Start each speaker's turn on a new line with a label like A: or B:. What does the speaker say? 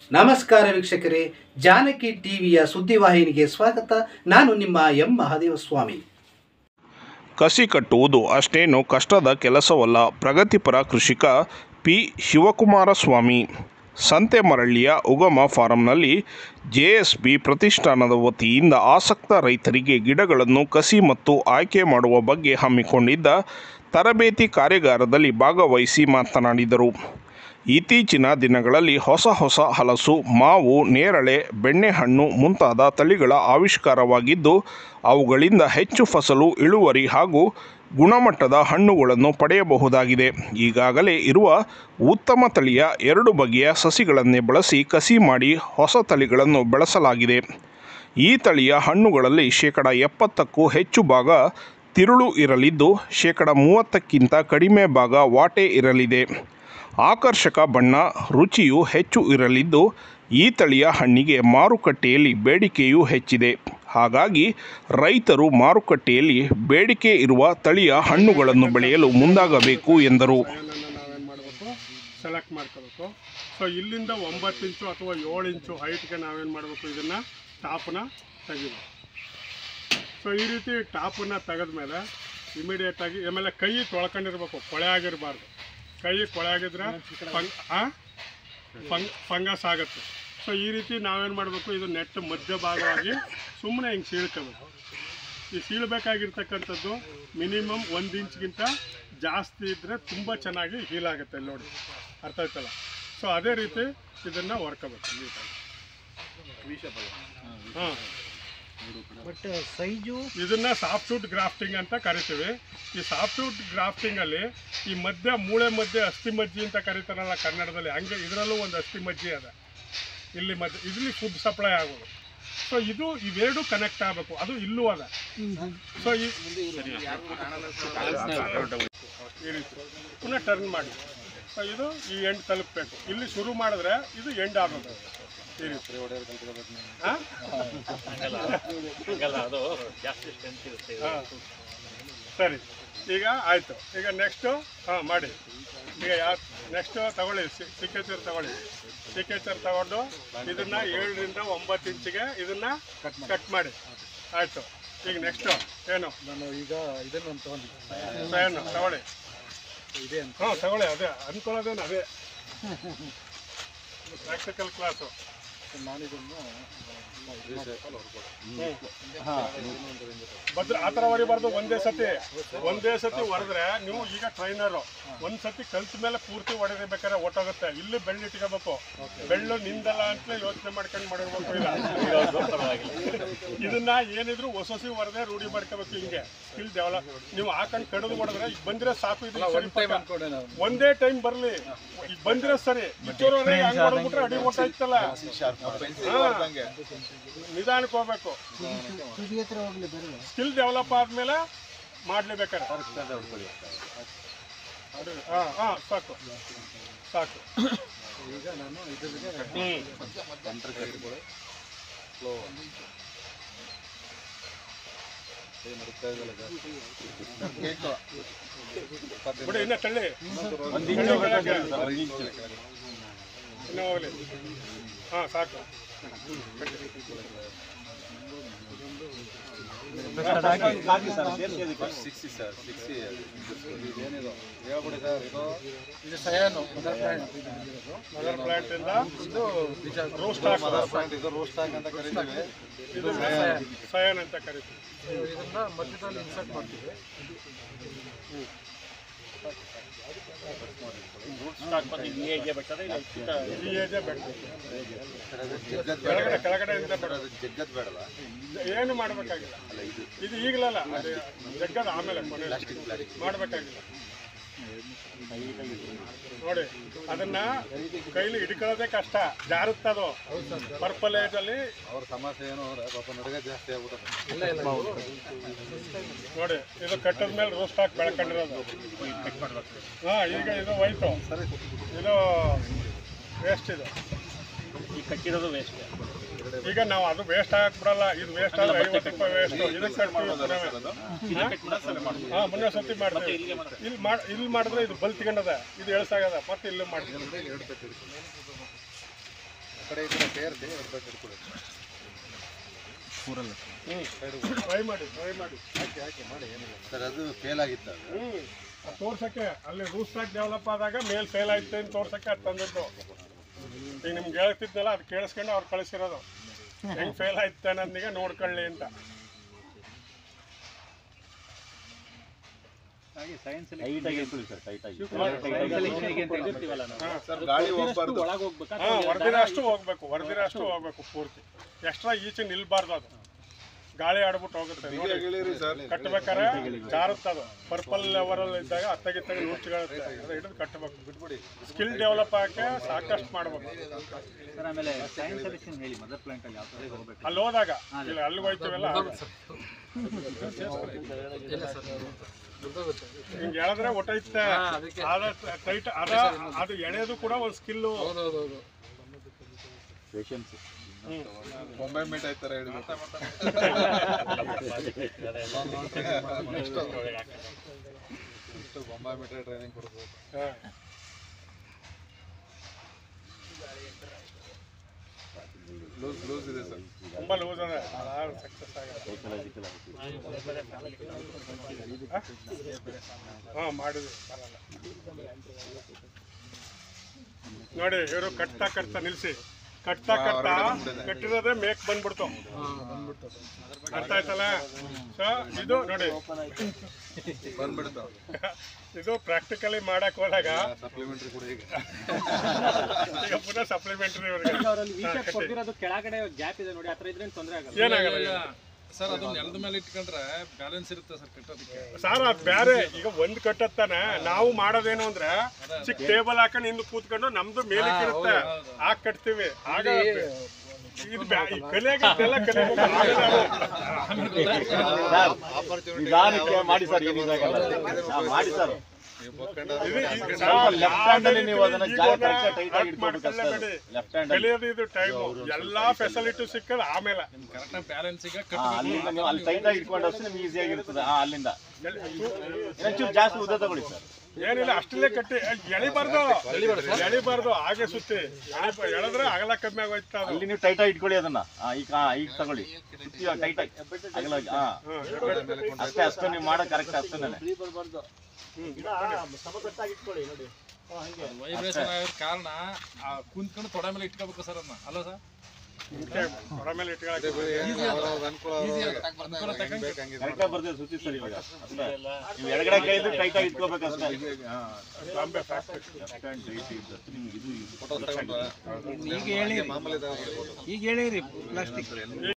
A: ನಮಸ್ಕಾರ ವೀಕ್ಷಕರೇ ಜಾನಕಿ ಟಿವಿಯ ಸುದ್ದಿವಾಹಿನಿಗೆ ಸ್ವಾಗತ ನಾನು ನಿಮ್ಮ ಎಂ ಮಹಾದೇವ ಸ್ವಾಮಿ
B: ಕಸಿ ಕಟ್ಟುವುದು ಅಷ್ಟೇನು ಕಷ್ಟದ ಕೆಲಸವಲ್ಲ ಪ್ರಗತಿಪರ ಕೃಷಿಕ ಪಿ ಶಿವಕುಮಾರ ಸ್ವಾಮಿ ಸಂತೆಮರಳ್ಳಿಯ ಉಗಮ ಫಾರಂನಲ್ಲಿ ಜೆಎಸ್ಬಿ ಪ್ರತಿಷ್ಠಾನದ ವತಿಯಿಂದ ಆಸಕ್ತ ರೈತರಿಗೆ ಗಿಡಗಳನ್ನು ಕಸಿ ಮತ್ತು ಆಯ್ಕೆ ಮಾಡುವ ಬಗ್ಗೆ ಹಮ್ಮಿಕೊಂಡಿದ್ದ ತರಬೇತಿ ಕಾರ್ಯಾಗಾರದಲ್ಲಿ ಭಾಗವಹಿಸಿ ಮಾತನಾಡಿದರು ಇತ್ತೀಚಿನ ದಿನಗಳಲ್ಲಿ ಹೊಸ ಹೊಸ ಹಲಸು ಮಾವು ನೇರಳೆ ಬೆಣ್ಣೆಹಣ್ಣು ಮುಂತಾದ ತಳಿಗಳ ಆವಿಷ್ಕಾರವಾಗಿದ್ದು ಅವುಗಳಿಂದ ಹೆಚ್ಚು ಫಸಲು ಇಳುವರಿ ಹಾಗೂ ಗುಣಮಟ್ಟದ ಹಣ್ಣುಗಳನ್ನು ಪಡೆಯಬಹುದಾಗಿದೆ ಈಗಾಗಲೇ ಇರುವ ಉತ್ತಮ ತಳಿಯ ಎರಡು ಬಗೆಯ ಸಸಿಗಳನ್ನೇ ಬಳಸಿ ಕಸಿ ಮಾಡಿ ಹೊಸ ತಳಿಗಳನ್ನು ಬೆಳೆಸಲಾಗಿದೆ ಈ ತಳಿಯ ಹಣ್ಣುಗಳಲ್ಲಿ ಶೇಕಡ ಎಪ್ಪತ್ತಕ್ಕೂ ಹೆಚ್ಚು ಭಾಗ ತಿರುಳು ಇರಲಿದ್ದು ಶೇಕಡ ಮೂವತ್ತಕ್ಕಿಂತ ಕಡಿಮೆ ಭಾಗ ವಾಟೆ ಇರಲಿದೆ ಆಕರ್ಷಕ ಬಣ್ಣ ರುಚಿಯು ಹೆಚ್ಚು ಇರಲಿದ್ದು ಈ ತಳಿಯ ಹಣ್ಣಿಗೆ ಮಾರುಕಟ್ಟೆಯಲ್ಲಿ ಬೇಡಿಕೆಯೂ ಹೆಚ್ಚಿದೆ ಹಾಗಾಗಿ ರೈತರು ಮಾರುಕಟ್ಟೆಯಲ್ಲಿ ಬೇಡಿಕೆ ಇರುವ ತಳಿಯ ಹಣ್ಣುಗಳನ್ನು ಬೆಳೆಯಲು ಮುಂದಾಗಬೇಕು ಎಂದರು
C: ಕಾಯನ್ನು ನಾವೇನು ಮಾಡಬೇಕು ಸೆಲೆಕ್ಟ್ ಮಾಡ್ಕೋಬೇಕು ಸೊ ಇಲ್ಲಿಂದ ಒಂಬತ್ತು ಇಂಚು ಅಥವಾ ಏಳು ಇಂಚು ಹೈಟ್ಗೆ ನಾವೇನು ಮಾಡಬೇಕು ಇದನ್ನು ಟಾಪನ್ನ ತೆಗಿಬೇಕು ಸೊ ಈ ರೀತಿ ಟಾಪನ್ನು ತೆಗೆದ್ಮೇಲೆ ಇಮಿಡಿಯೇಟಾಗಿ ಆಮೇಲೆ ಕೈ ತೊಳ್ಕೊಂಡಿರ್ಬೇಕು ಕೊಳೆ ಆಗಿರಬಾರ್ದು ಕೈ ಕೊಳೆ ಆಗಿದ್ರೆ ಫಂಗ್ ಆ? ಫಂಗ್ ಫಂಗಸ್ ಆಗುತ್ತೆ ಸೊ ಈ ರೀತಿ ನಾವೇನು ಮಾಡಬೇಕು ಇದು ನೆಟ್ ಮಧ್ಯ ಭಾಗವಾಗಿ ಸುಮ್ಮನೆ ಹಿಂಗೆ ಸೀಳ್ಕೋಬೇಕು ಈ ಸೀಳಬೇಕಾಗಿರ್ತಕ್ಕಂಥದ್ದು ಮಿನಿಮಮ್ ಒಂದು ಇಂಚ್ಗಿಂತ ಜಾಸ್ತಿ ಇದ್ದರೆ ತುಂಬ ಚೆನ್ನಾಗಿ ಹೀಲ್ ಆಗುತ್ತೆ ಇಲ್ಲಿ ನೋಡಿ ಅರ್ಥ ಆಯ್ತಲ್ಲ ಸೊ ಅದೇ ರೀತಿ ಇದನ್ನು ಹೊರ್ಕೋಬೇಕು ನೀಟಾಗಿ ಹಾಂ
A: ಬಟ್ ಸೈಜು
C: ಇದನ್ನ ಸಾಫ್ಟ್ವುಡ್ ಗ್ರಾಫ್ಟಿಂಗ್ ಅಂತ ಕರಿತೀವಿ ಈ ಸಾಫ್ಟ್ವುಡ್ ಗ್ರಾಫ್ಟಿಂಗಲ್ಲಿ ಈ ಮಧ್ಯ ಮೂಳೆ ಮಧ್ಯೆ ಅಸ್ಥಿ ಮಜ್ಜಿ ಅಂತ ಕರೀತಾರಲ್ಲ ಕನ್ನಡದಲ್ಲಿ ಹಂಗೆ ಇದರಲ್ಲೂ ಒಂದು ಅಸ್ಥಿ ಮಜ್ಜಿ ಅದ ಇಲ್ಲಿ ಮಧ್ಯ ಇಲ್ಲಿ ಫುಡ್ ಸಪ್ಲೈ ಆಗೋದು ಸೊ ಇದು ಇವೆರಡು ಕನೆಕ್ಟ್ ಆಗಬೇಕು ಅದು ಇಲ್ಲೂ ಅದ ಸೊ ಈ ಈ ರೀತಿ ಪುನಃ ಟರ್ನ್ ಮಾಡಿ ಸೊ ಇದು ಈ ಎಂಡ್ ತಲುಪಬೇಕು ಇಲ್ಲಿ ಶುರು ಮಾಡಿದ್ರೆ ಇದು ಎಂಡ್ ಆಗಬೇಕು ಈ ರೀತಿ ಹಾಂ ಹಾಂ ಸರಿ ಈಗ ಆಯಿತು ಈಗ ನೆಕ್ಸ್ಟು ಹಾಂ ಮಾಡಿ ಈಗ ಯಾವ ನೆಕ್ಸ್ಟು ತಗೊಳ್ಳಿ ಸಿಕ್ಕೇಚರ್ ತಗೊಳ್ಳಿ ಸಿಕ್ಕೇಚರ್ ತಗೊಂಡು ಇದನ್ನ ಏಳರಿಂದ ಒಂಬತ್ತು ಇಂಚಿಗೆ ಇದನ್ನ ಕಟ್ ಮಾಡಿ ಆಯಿತು ಈಗ ನೆಕ್ಸ್ಟು ಏನು
D: ನಾನು ಈಗ ಇದನ್ನು ತಗೊಂಡಿದ್ದೆ
C: ಏನು ತಗೊಳ್ಳಿ
D: ಇದೆ ಅಂತ
C: ಹಾಂ ತಗೊಳ್ಳಿ ಅದೇ ಅನ್ಕೊಳ್ಳೋದೇನು ಅದೇ ಪ್ರಾಕ್ಟಿಕಲ್ ಕ್ಲಾಸು
D: ನಾನು ಇದನ್ನು
C: ಭದ್ರ ಆ ಥರ ಹೊರಿಬಾರ್ದು ಒಂದೇ ಸತಿ ಒಂದೇ ಸತಿ ಹೊಡೆದ್ರೆ ನೀವು ಈಗ ಟ್ರೈನರು ಒಂದ್ ಸತಿ ಕಲ್ತ ಮೇಲೆ ಪೂರ್ತಿ ಹೊಡೆದಿರ್ಬೇಕಾದ್ರೆ ಒಟ್ಟೋಗುತ್ತೆ ಇಲ್ಲಿ ಬೆಳ್ಳು ಇಟ್ಕೋಬೇಕು ಬೆಳ್ಳು ನಿಂದಲ್ಲ ಅಂತ ಯೋಚನೆ ಮಾಡ್ಕೊಂಡು ಮಾಡಿರ್ಬೇಕು ಇಲ್ಲ ಇದನ್ನ ಏನಿದ್ರು ಹೊಸಸಿ ಹೊರದೆ ರೂಢಿ ಮಾಡ್ಕೋಬೇಕು ಹಿಂಗೆ ಸ್ಕಿಲ್ ಡೆವಲಪ್ ನೀವು ಹಾಕೊಂಡು ಕಡಿದು ಹೊಡೆದ್ರೆ ಈಗ ಬಂದಿರೋ ಸಾಕು ಇದು ಸರಿ ಪಕ್ಕ.
D: ಅನ್ಕೊಂಡೆ ನಾನು
C: ಒಂದೇ ಟೈಮ್ ಬರ್ಲಿ ಈಗ ಬಂದಿರೋ ಸರಿ ಇಚ್ಚೋರವ್ರೆ ಹಂಗ್ ಹೊಡೆದ್ಬಿಟ್ರೆ ಅಡಿ ಊಟ ಇತ್ತಲ್ಲ ನಿಧಾನಕ್ಕೆ ಹೋಗ್ಬೇಕು
D: ತುದಿ ಹತ್ರ ಹೋಗ್ಲಿ ಬರಲ್ಲ
C: ಸ್ಕಿಲ್ ಡೆವಲಪ್ ಆದ್ಮೇಲೆ ಮಾಡ್ಲೇಬೇಕಾರೆ ಹಾಂ ಹಾಂ ಸಾಕು ಸಾಕು
D: ಈಗ ನಾನು ಇದ್ರಿಗೆ
C: ಹ್ಮ್ ಬಿಡಿ ಇನ್ನ ತಳ್ಳಿ ತಳ್ಳಿ ಕೆಳಗೆ. ಇನ್ನು ಹೋಗ್ಲಿ ಹಾಂ ಸಾಕು
D: ಇದು ಸಯಾನು ಮದರ್ ಪ್ಲಾಂಟ್ ಇದು ಬಂದಿರೋದು.
C: ಮದರ್ ಪ್ಲಾಂಟ್ ಇಂದ
D: ಇದು ಬೀಜ
C: ರೋಸ್ಟ್ ಇದು ಸಯನ್ ಅಂತ ಕರಿತೀವಿ
D: ಇದನ್ನ ಮಧ್ಯದಲ್ಲಿ ಇನ್ಸರ್ಟ್ ಮಾಡ್ತೀವಿ
C: ಈ ಏಜೆ ಬೆಟ್ಟ ಕೆಳಗಡೆ ಕೆಳಗಡೆಯಿಂದ ಬೆಟ್ಟ ಏನು ಮಾಡಬೇಕಾಗಿಲ್ಲ ಇದು ಈಗಲಲ್ಲ ಅದು ಜಗ್ಗದ ಆಮೇಲೆ ಕೊನೆ ಮಾಡಬೇಕಾಗಿಲ್ಲ ನೋಡಿ ಅದನ್ನ ಕೈಲಿ ಹಿಡ್ಕೊಳ್ಳೋದೇ ಕಷ್ಟ ಜಾರುತ್ತದು ಪರ್ಪಲ್ ಏಜ್ ಅಲ್ಲಿ
E: ಅವ್ರ ಸಮಸ್ಯೆ ಏನು ಅಂದ್ರೆ ಪಾಪ ನಡುಗೆ ಜಾಸ್ತಿ ಆಗ್ಬಿಟ್ಟದೆ
D: ಇಲ್ಲ ಇಲ್ಲ
C: ನೋಡಿ ಇದು ಕಟ್ಟದ ಮೇಲೆ ರೋಸ್ಟ್ ಹಾಕಿ ಬೆಳ್ಕೊಂಡಿರೋದು ಹಾ ಈಗ ಇದು ಹೋಯ್ತು ಇದು ವೇಸ್ಟ್ ಇದು
F: ಈ ಕಟ್ಟಿರೋದು ವೇಸ್ಟ್
C: ಈಗ ನಾವು ಅದು ವೇಸ್ಟ್ ಆಗಕ್ ಬಿಡಲ್ಲ ಇದು ವೇಸ್ಟ್ ಆದ್ರೆ ಐವತ್ತು ರೂಪಾಯಿ ವೇಸ್ಟ್ ಇದಕ್ಕೆ ಕಟ್ತೀವಿ ಹಾ ಮುನ್ನ ಸತಿ ಮಾಡ್ತೀವಿ ಇಲ್ಲಿ ಮಾಡ್ ಇಲ್ಲಿ ಮಾಡಿದ್ರೆ ಇದು ಬಲ್ ತಗೊಂಡದ ಇದು ಎಳ್ಸಾಗದ ಮತ್ತೆ ಇಲ್ಲಿ ಮಾಡ್ತೀವಿ
E: ಕಡೆ ಈ ಕಡೆ ಸೇರಿಸಿ ಒಬ್ಬಟ್ಟು ಹಿಡ್ಕೊಳ್ಳಿ
C: ಟ್ರೈ ಮಾಡಿ ಟ್ರೈ ಮಾಡಿ
E: ಹಾಕಿ ಹಾಕಿ ಮಾಡಿ ಏನಿಲ್ಲ ಸರ್ ಅದು ಫೇಲ್ ಆಗಿತ್ತು ಅದು
C: ಹ್ಮ್ ಅದ್ ತೋರ್ಸಕ್ಕೆ ಅಲ್ಲಿ ರೂಸ್ಟಾಗಿ ಡೆವಲಪ್ ಆದಾಗ ಮೇಲ್ ಫೇಲ್ ಆಯ್ತು ಅಂತ ತೋರ್ಸಕ್ಕೆ ಅದು ತಂದದ್ದು ಈಗ ನಿಮ್ಗೆ ಹೇಳ್ತಿದ್ನಲ್ಲ ಅದು ಕೇಳಿಸ್ಕೊಂಡು ಅವ್ರು ಕಳಿಸಿರೋದು ಹೆಂಗ್ ಫೇಲ್ ಆಯ್ತು ಅನ್ನೋದೀಗ ನೋಡ್ಕೊಳ್ಳಿ ಅಂತ
E: ಸರ್ ಗಾಳಿ ಹೋಗ್ಬಾರ್ದು
F: ಒಳಗೆ ಹೋಗ್ಬೇಕಾ
C: ಹಾ ಹೊರದಿನ ಅಷ್ಟು ಹೋಗ್ಬೇಕು ಹೊರದಿನ ಅಷ್ಟು ಹೋಗ್ಬೇಕು ಪೂರ್ತಿ ಎಕ್ಸ್ಟ್ರಾ ಈಚೆ ನಿಲ್ಬಾರ್ದು ಅದು ಗಾಳಿ ಆಡ್ಬಿಟ್ಟು ಹೋಗುತ್ತೆ ನೋಡಿ
E: ಇಳಿರಿ ಸರ್
C: ಕಟ್ಬೇಕಾರೆ ಜಾರುತ್ತದು ಪರ್ಪಲ್ ಲೆವರಲ್ಲಿ ಇದ್ದಾಗ ಅತ್ತಗಿತ್ತಾಗ ನುಚ್ಚಿರುತ್ತೆ ಅದು ಹಿಡಿದು ಕಟ್ಟಬೇಕು
E: ಬಿಟ್ಬಿಡಿ
C: ಸ್ಕಿಲ್ ಡೆವಲಪ್ ಆಗಕ್ಕೆ ಸಾಕಷ್ಟು ಮಾಡ್ಬೇಕು
G: ಸರ್ ಆಮೇಲೆ ಸೈನ್ಸ್ ಸೆಲೆಕ್ಷನ್ ಹೇಳಿ ಮದರ್ ಪ್ಲಾಂಟ್ ಅಲ್ಲಿ ಯಾವ ಥರ ಹೋಗ್ಬೇಕು
C: ಅಲ್ಲಿ ಹೋದಾಗ ಇಲ್ಲ ಅಲ್ಲಿ ಹೋಯ್ತೀವಲ್ಲ ಹಿಂಗೆ ಹೇಳಿದ್ರೆ ಒಟ್ಟೈತೆ ಅದ ಟೈಟ್ ಅದ ಅದು ಎಳೆಯೋದು ಕೂಡ ಒಂದು ಸ್ಕಿಲ್ಲು
G: ಪೇಷನ್ಸ್
E: ಬೊಂಬೆ ಮೀಟ್ ಆಯ್ತಾರ ಹೇಳ್ಬಿಟ್ಟು ಇಷ್ಟು ಬೊಂಬೆ ಮೀಟ್ ಟ್ರೈನಿಂಗ್ ಕೊಡ್ಬೋದು ಲೂಸ್ ಲೂಸ್ ಇದೆ ಸರ್
C: ತುಂಬ ಲೂಸ್ ಅದ ಸಕ್ಸಸ್ ಆಗುತ್ತೆ
G: ಸೈಕಲಾಜಿಕಲ್
C: ಹಾಂ ಮಾಡಿದ್ವಿ ಬರಲ್ಲ ನೋಡಿ ಇವರು ಕಟ್ತಾ ಕಟ್ತಾ ನಿಲ್ಸಿ ಕಟ್ತಾ ಕಟ್ತಾ ಕಟ್ಟಿರೋದೇ ಮೇಕ್ ಬಂದ್ಬಿಡ್ತು ಅರ್ಥ ಆಯ್ತಲ್ಲ ಸೊ ಇದು ನೋಡಿ
E: ಬಂದ್ಬಿಡ್ತಾವ
C: ಇದು ಪ್ರಾಕ್ಟಿಕಲಿ ಮಾಡಕ್ ಹೋದಾಗ
E: ಸಪ್ಲಿಮೆಂಟ್ರಿ ಕೂಡ ಈಗ
C: ಈಗ ಪುನಃ ಸಪ್ಲಿಮೆಂಟರಿ ಇವ್ರಿಗೆ
F: ಅವರಲ್ಲಿ ವೀಕೆಟ್ ಕೊಟ್ಟಿರೋದು ಕೆಳಗಡೆ ಗ್ಯಾಪ್ ಇದೆ ನೋಡಿ ಹತ್ರ ಇದ್ರೆ ತೊಂದರೆ ಆಗಲ್ಲ
C: ಏನಾಗಲ್ಲ
H: ಸರ್ ಅದು ನೆಲದ ಮೇಲೆ ಇಟ್ಕೊಂಡ್ರೆ ಬ್ಯಾಲೆನ್ಸ್ ಇರುತ್ತೆ ಸರ್ ಕಟ್ಟೋದಕ್ಕೆ
C: ಸಾರ್ ಅದ್ ಬೇರೆ ಈಗ ಒಂದ್ ಕಟ್ಟತ್ತಾನೆ ನಾವು ಮಾಡೋದೇನು ಅಂದ್ರೆ ಚಿಕ್ಕ ಟೇಬಲ್ ಹಾಕೊಂಡು ಹಿಂದೆ ಕೂತ್ಕೊಂಡು ನಮ್ದು ಮೇಲೆ ಇರುತ್ತೆ ಆಗ ಕಟ್ತೀವಿ ಆಗ ಇದು ಬ್ಯಾ- ಈ ಕಲಿಯಾಗ ಇದೆಲ್ಲ ಕಲಿಬೇಕು ಆಗಲ್ಲ ಅದು.
G: ನಿಧಾನಕ್ಕೆ ಮಾಡಿ ಸರ್ ಏನಿದಾಗಲ್ಲ ಮಾಡಿ ಸರ್
E: ನೀವು ಬೊಕ್ಕಂಡ
C: ಇದು ಈ-
G: ಸ್ವಲ್ಪ ಲೆಫ್ಟ್ ಹ್ಯಾಂಡ್ ಅಲ್ಲಿ ನೀವು ಅದನ್ನ
C: ಈಗ
G: ಜಾಗ
C: ಹೋದ
G: ಕರೆಕ್ಟ್ ಟೈಟ್ ಆಗಿ
C: ಅರ್ಥ
G: ಇಟ್ಕೋಬೇಕು ಅಷ್ಟೇ
C: ಮಾಡ್ಕೊಳ್ಳೇಬೇಡಿ.
G: ಲೆಫ್ಟ್ ಹ್ಯಾಂಡ್ ಅಲ್ಲಿ
C: ಕಲಿಯೋದು ಇದು ಟೈಮು ಎಲ್ಲಾ ಫೆಸಿಲಿಟಿ ಸಿಕ್ಕದ ಆಮೇಲೆ
H: ಕರೆಕ್ಟಾಗಿ ಬ್ಯಾಲೆನ್ಸ್ ಈಗ
G: ಹಾ, ಅಲ್ಲಿಂದ ನೀವು ಅಲ್ಲಿ ಟೈಟ್ ಆಗಿ ಇಟ್ಕೊಂಡು ಅಷ್ಟೇ ನಿಮ್ಗೆ ಈಸಿ ಆಗಿರ್ತದೆ ಹಾ ಅಲ್ಲಿಂದ
C: ಎಲ್-
G: ಇನ್ನೊಂಚೂರು ಜಾಸ್ತಿ ಉದ್ದ ತಗೊಳ್ಳಿ ಸರ್
C: ಏನಿಲ್ಲ ಅಷ್ಟಲ್ಲೇ ಕಟ್ಟಿ ಎಳಿಬಾರ್ದು ಎಳಿಬಾರ್ದು ಹಾಗೆ ಸುತ್ತಿ ಎಳಿ- ಎಳೆದ್ರೆ ಅಗಲ ಕಮ್ಮಿ ಆಗೋಯ್ತು ಅದು
G: ಅಲ್ಲಿ ನೀವು ಟೈಟ್ ಆಗಿ ಇಟ್ಕೊಳ್ಳಿ ಅದನ್ನ ಹಾ, ಈಗ ಹಾ, ಈಗ ತಗೊಳ್ಳಿ ಸುತ್ತಿ ಟೈಟ್ ಆಗಿ ಅಗಲ ಹಾ ಅಷ್ಟೇ ಅಷ್ಟೇ ನೀವು ಮಾಡೋ ಕರೆಕ್ಟ್ ಅಷ್ಟೇನೆ
H: ವೈಬ್ರೇಷನ್ ಆಗಿರೋ ಕಾರಣ ಆ ಕುಂತ್ಕೊಂಡು ತೊಡೆ ಮೇಲೆ ಇಟ್ಕೋಬೇಕು ಸರ್ ಅದನ್ನ ಅಲ್ಲ ಸರ್
C: ಹೊರ ಮೇಲೆ ಇಟ್ಕೊಳಕ್ಕೆ
E: ಅನುಕೂಲ
H: ಅನುಕೂಲ ತಕ್ಕಂಗೆ
E: ಬೇಕಂಗೆ
G: ಕರೆಕ್ಟ್ ಆಗಿ ಬರ್ತದೆ ಸುತ್ತಿ ಸರ್ ಇವಾಗ ಅಷ್ಟೇ ನೀವು ಎಡಗಡೆ ಕೈ ಇದ್ರೆ ಟೈಟ್ ಆಗಿ ಇಟ್ಕೋಬೇಕು ಅಷ್ಟೇ ಹಾ
C: ಬಾಂಬೆ ಫ್ಯಾಕ್ಟ್ರಿ
G: ಲೆಫ್ಟ್ ಹ್ಯಾಂಡ್ ಟೈಟ್ ಇದ್ದಷ್ಟು ನಿಮ್ಗೆ ಇದು
E: ಫೋಟೋ ತಗೊಂಡ್ರೆ ಮಾಮೂಲಿ
D: ಈಗ ಹೇಳಿರಿ ಪ್ಲಾಸ್ಟಿಕ್